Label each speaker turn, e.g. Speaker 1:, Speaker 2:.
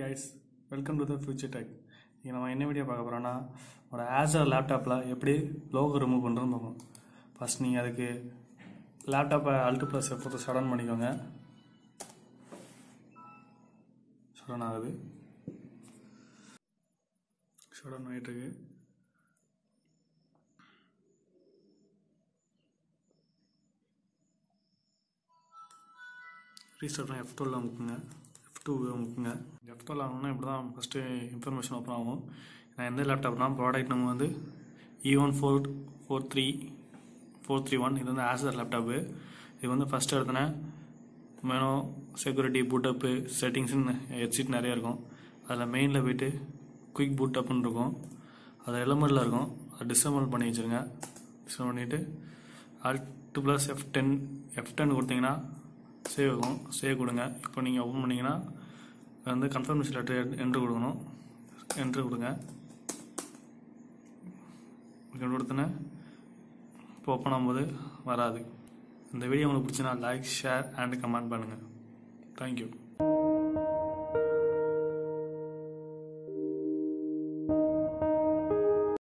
Speaker 1: guys welcome to the future tech இங்கே நம்ம என்ன வீடியோ பார்க்க போகிறோன்னா ஒரு ஆசர் லேப்டாப்பில் எப்படி லோகோ ரிமூவ் பண்ணுறதுன்னு பார்ப்போம் ஃபஸ்ட் நீங்கள் அதுக்கு லேப்டாப்பை அல்ட்டு ப்ளஸ் எஃப் ஷடன் பண்ணிக்கோங்க ஷடன் ஆகுது ஷடன் ஆகிட்டுருக்கு ரீஸ்டார்ட் பண்ணி எஃப் டுவெல் அமுக்குங்க எஃப் டூ அமுக்குங்க எஃப் டுவெல் ஆகணும்னா இப்படி தான் ஃபஸ்ட்டு இன்ஃபர்மேஷன் ஓப்பன் ஆகும் நான் எந்த லேப்டாப்னா ப்ராடக்ட் நம்ம வந்து E one four four three four three one இது வந்து ஆசர் லேப்டாப்பு இது வந்து ஃபஸ்ட்டு எடுத்தோன்னே மெனோ செக்யூரிட்டி பூட்டப்பு செட்டிங்ஸ்னு ஹெட்சீட் நிறைய இருக்கும் அதில் மெயினில் போயிட்டு குயிக் பூட்டப்னு இருக்கும் அது எலமெண்ட்டில் இருக்கும் அதை டிசேபிள் பண்ணி வச்சுருங்க டிசேபிள் பண்ணிவிட்டு alt plus F ten F ten கொடுத்தீங்கன்னா சேவ் ஆகும் சேவ் கொடுங்க இப்போ நீங்கள் ஓப்பன் பண்ணிங்கன்னா வந்து கன்ஃபர்மேஷன் லெட்டர் என்ட்ரு கொடுக்கணும் என்ட்ரு கொடுங்க என்ட்ரு கொடுத்தோன்னே இப்போ ஓப்பன் ஆகும்போது வராது இந்த வீடியோ உங்களுக்கு பிடிச்சினா லைக் ஷேர் அண்ட் கமெண்ட் பண்ணுங்கள் தேங்க்யூ